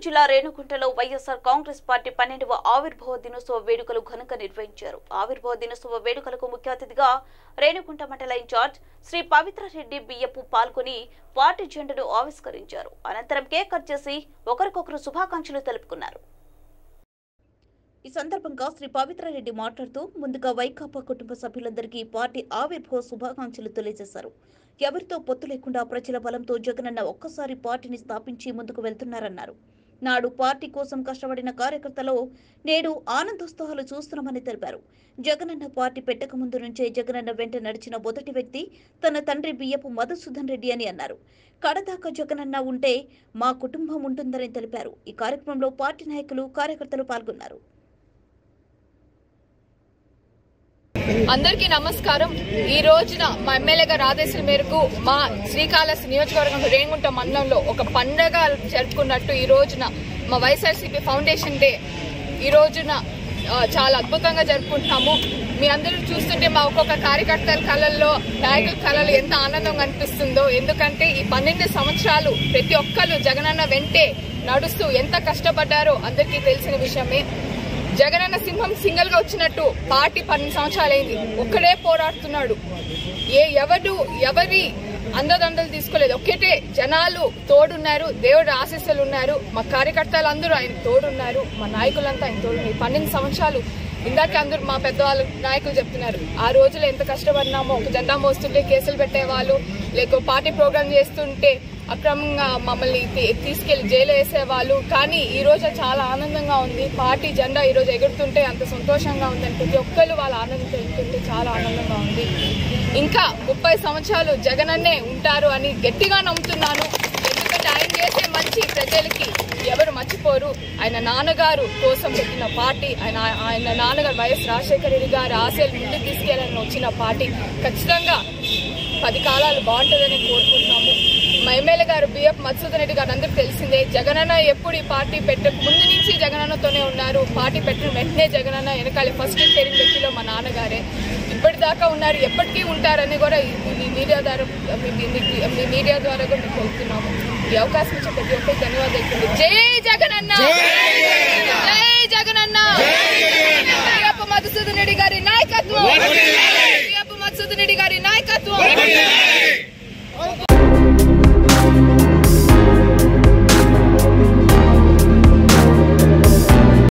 జిల్లా రేణుగుంటలో వైఎస్ఆర్ కాంగ్రెస్ పార్టీ పన్నెండవ ఆవిర్భావ దినోత్సవ వేడుకలు ఘనంగా నిర్వహించారు ఆవిర్భావ దినోత్సవ వేడుకలకు ముఖ్య అతిథిగా రేణుగుంట మండల ఇన్ఛార్జ్ శ్రీ పవిత్రరెడ్డి బియ్యపు పాల్గొని పార్టీ జెండాను ఆవిష్కరించారు అనంతరం కేక్ కట్ చేసి ఒకరికొకరు శుభాకాంక్షలు తెలుపుకున్నారు ఈ సందర్భంగా శ్రీ పవిత్రారెడ్డి మాట్లాడుతూ ముందుగా వైకాపా కుటుంబ సభ్యులందరికీ పార్టీ ఆవిర్భావ శుభాకాంక్షలు తెలియజేశారు ఎవరితో పొత్తు లేకుండా ప్రజల బలంతో జగనన్న ఒక్కసారి పార్టీని స్థాపించి ముందుకు వెళ్తున్నారన్నారు నాడు పార్టీ కోసం కష్టపడిన కార్యకర్తలో నేడు ఆనందోత్సాహాలు చూస్తున్నామని తెలిపారు జగనన్న పార్టీ పెట్టక ముందు నుంచే జగనన్న వెంట నడిచిన మొదటి వ్యక్తి తన తండ్రి బియ్యపు మధుసూదన్ రెడ్డి అని అన్నారు కడదాకా జగనన్న ఉంటే మా కుటుంబం ఉంటుందని తెలిపారు ఈ కార్యక్రమంలో పార్టీ నాయకులు కార్యకర్తలు పాల్గొన్నారు అందరికీ నమస్కారం ఈ రోజున మా ఎమ్మెల్యే గారి ఆదేశాల మేరకు మా శ్రీకాళహస్తి నియోజకవర్గం రేణుగుంట మండలంలో ఒక పండగ జరుపుకున్నట్టు ఈ రోజున మా వైఎస్ఆర్సీపీ ఫౌండేషన్ డే ఈ రోజున ఆ, చాలా అద్భుతంగా జరుపుకుంటున్నాము మీ అందరూ చూస్తుంటే మా ఒక్కొక్క కార్యకర్తల కళల్లో నాయకుల కళలు ఎంత ఆనందంగా అనిపిస్తుందో ఎందుకంటే ఈ పన్నెండు సంవత్సరాలు ప్రతి ఒక్కరు జగనన్న వెంటే నడుస్తూ ఎంత కష్టపడ్డారో అందరికీ తెలిసిన విషయమే జగనన్న సింహం సింగల్ గా వచ్చినట్టు పార్టీ పన్నెండు సంవత్సరాలైంది ఒక్కడే పోరాడుతున్నాడు ఏ ఎవరు ఎవరి అందదండలు తీసుకోలేదు ఒక్కటే జనాలు తోడున్నారు దేవుడి ఆశీస్సులు ఉన్నారు మా కార్యకర్తలు అందరూ ఆయన తోడున్నారు మా నాయకులంతా ఆయన తోడున్నారు ఈ పన్నెండు సంవత్సరాలు ఇందాక అందరూ మా పెద్దవాళ్ళు నాయకులు చెప్తున్నారు ఆ రోజులు ఎంత కష్టపడినామో ఒక జెండా మోస్తుంటే కేసులు పెట్టేవాళ్ళు లేక పార్టీ ప్రోగ్రామ్ చేస్తుంటే అక్రమంగా మమ్మల్ని తీ- తీసుకెళ్లి జైలు వేసేవాళ్ళు కానీ ఈ రోజు చాలా ఆనందంగా ఉంది పార్టీ జెండా ఈ రోజు ఎగురుతుంటే అంత సంతోషంగా ఉందని ప్రతి ఒక్కరు వాళ్ళ ఆనందం తెలుస్తుంటే చాలా ఆనందంగా ఉంది ఇంకా ముప్పై సంవత్సరాలు జగనన్నే ఉంటారు అని గట్టిగా నమ్ముతున్నాను ఎందుకంటే ఆయన చేసే మంచి ప్రజలకి ఎవరు మర్చిపోరు ఆయన నాన్నగారు కోసం పెట్టిన పార్టీ ఆయన ఆయన నాన్నగారు వైఎస్ రాజశేఖర రెడ్డి గారి ఆశయాలు ముందుకు తీసుకెళ్లాలని వచ్చిన పార్టీ ఖచ్చితంగా పది కాలాలు బాగుంటుందని కోరుకుంటున్నాము మా ఎమ్మెల్యే గారు బిఎఫ్ మధుసూదన్ రెడ్డి గారు అందరికి తెలిసిందే జగనన్న ఎప్పుడు ఈ పార్టీ పెట్టక ముందు నుంచి జగనన్నతోనే ఉన్నారు పార్టీ పెట్టిన వెంటనే జగనన్న వెనకాల ఫస్ట్ పేరు వ్యక్తిలో మా నాన్నగారే ఇప్పటిదాకా ఉన్నారు ఎప్పటికీ ఉంటారని కూడా ఈ- మీ మీడియా ద్వారా మీ- మీ- మీ- మీ మీడియా ద్వారా కూడా మీకు కోరుతున్నాము ఈ అవకాశం ఇచ్చే ప్రతి ఒక్కరికి ధన్యవాదాలు జై జగనన్న జై జగనన్న బిఎఫ్ మధుసూదన్ రెడ్డి గారి నాయకత్వం బిఎఫ్ మధుసూదన్ రెడ్డి గారి నాయకత్వం